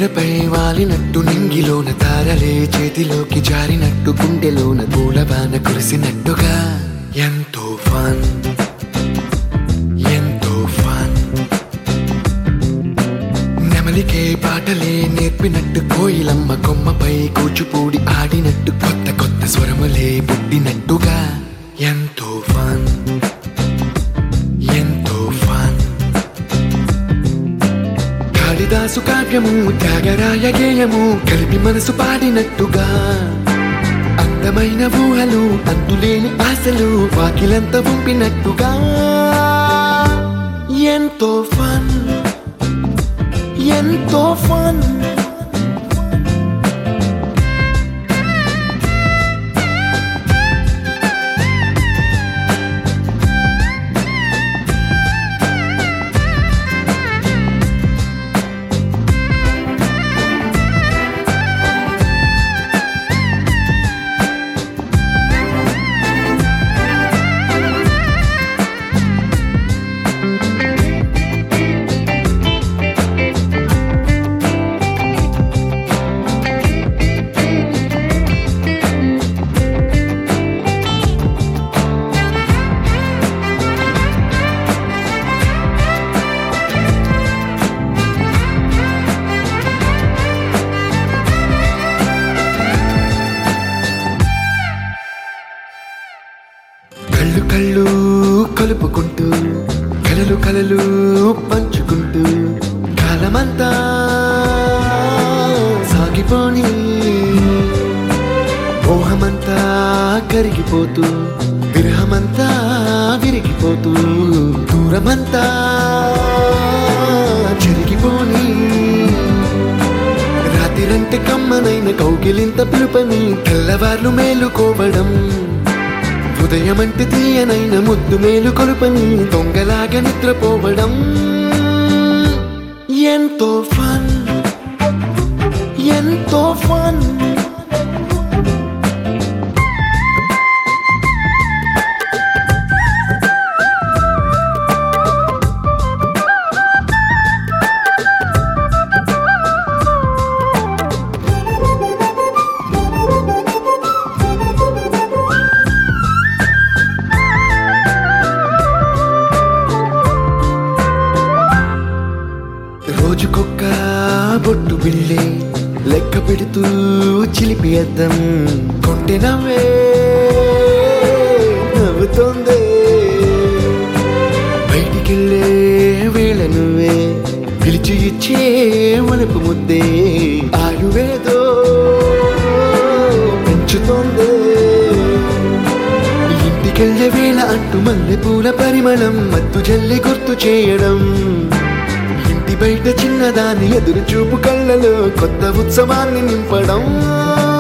నేలపై వాలినట్టు నింగిలోన తారలే చేతిలోకి జారినట్టు గుండెలోన పూలవాన కురిసినట్టుగా ఎంతో ఫన్ ఎంతో ఫన్ నెమలికే పాటలే నేర్పినట్టు కోయిలమ్మ కొమ్మపై కూచుపూడి ఆడినట్టు కొత్త కొత్త స్వరములే పుట్టినట్టుగా ఎంతో ఫన్ ఎంతో ఫన్ కాళిదాసు కావ్యము త్యాగరాయ గేయము కలిపి మనసు పాడినట్టుగా అందమైన ఊహలు అంతులేని ఆశలు వాకిలంత పంపినట్టుగా ఎంతో ఫన్ ఎంతో ఫన్ కళ్ళు కళ్ళు కలుపుకుంటూ కలలు కలలు పంచుకుంటూ కాలమంతా సాగిపోని మోహమంతా కరిగిపోతూ విరహమంతా విరిగిపోతూ దూరమంతా జరిగిపోని రాత్రిరంటే కమ్మనైన కౌగిలింత పిలుపని తెల్లవార్లు మేలుకోవడం ఉదయమంటే తీయనైన ముద్దు మేలు కొలుపని దొంగలాగా నిద్రపోవడం ఎంతో ఫన్ ఎంతో ఫన్ రోజుకొక్క బొట్టు బిళ్ళే లెక్క పెడుతూ చిలిపి అద్దం కొంటె నవ్వే నవ్వుతోందే బయటికెళ్ళే వేళ నువ్వే పిలిచి ఇచ్చే వనపు ముద్దే ఆయువేదో పెంచుతోందే ఇంటికెళ్ళే వేళ అంటూ మల్లె పూల పరిమళం మత్తు జల్లి గుర్తు చేయడం ఇంటి బయట చిన్నదాని ఎదురు చూపు కళ్ళలో కొత్త ఉత్సవాన్ని నింపడం